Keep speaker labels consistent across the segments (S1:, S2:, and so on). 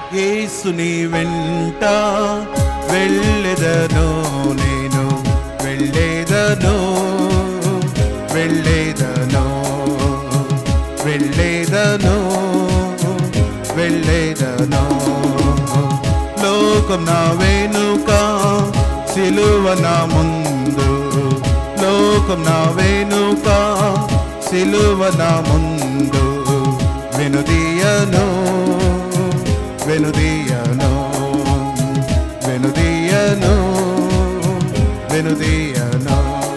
S1: యేసుని వెంట వెళ్ళెదను నేను వెళ్ళేదను వెళ్ళేదను వెళ్ళేదను వెళ్ళేదను లోకం నా వెనుక సిలువ నా ముందు లోకం నా వెనుక సిలువ నా ముందు వెనుదీయను వెనుదీయను వెనుదీయను వెనుదీయను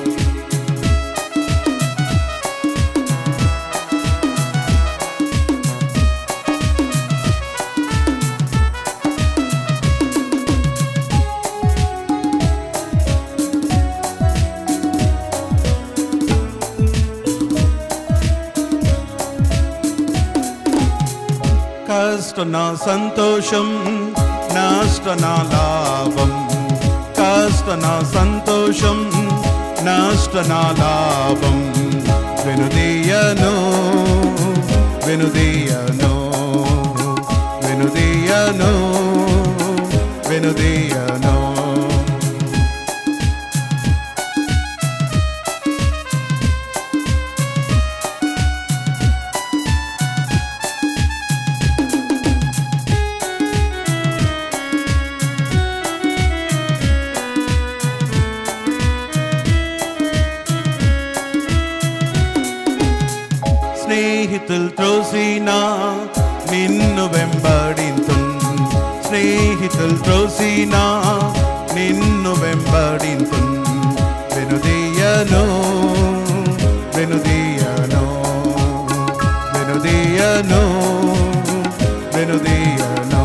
S1: కష్ట నా సంతోషం నష్ట నా లాభం కష్ట నా సంతోషం నష్ట నా లాభం వెనుదీయను వెనుదీయను వెనుదీయను వెనుదీయను స్నేహితులు త్రోసినా నిన్ను వెంబడింతు స్నేహితులు త్రోసినా నిన్ను వెంబడింతు వెనుదీయను వెనుదీయను వెనుదీయను వెనుదీయను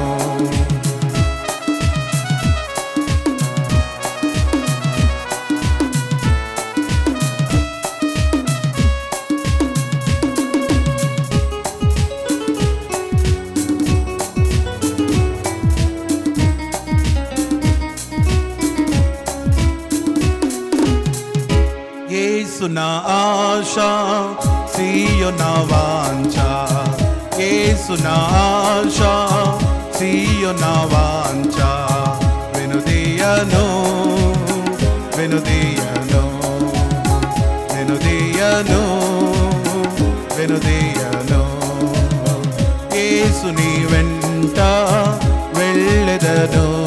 S1: యేసు నా ఆశ సీయో నా వాంఛ యేసు నా ఆశ సీయో నా వాంఛ వెనుదీయను వెనుదీయను వెనుదీయను వెనుదీయను యేసుని వెంట వెళ్ళెదను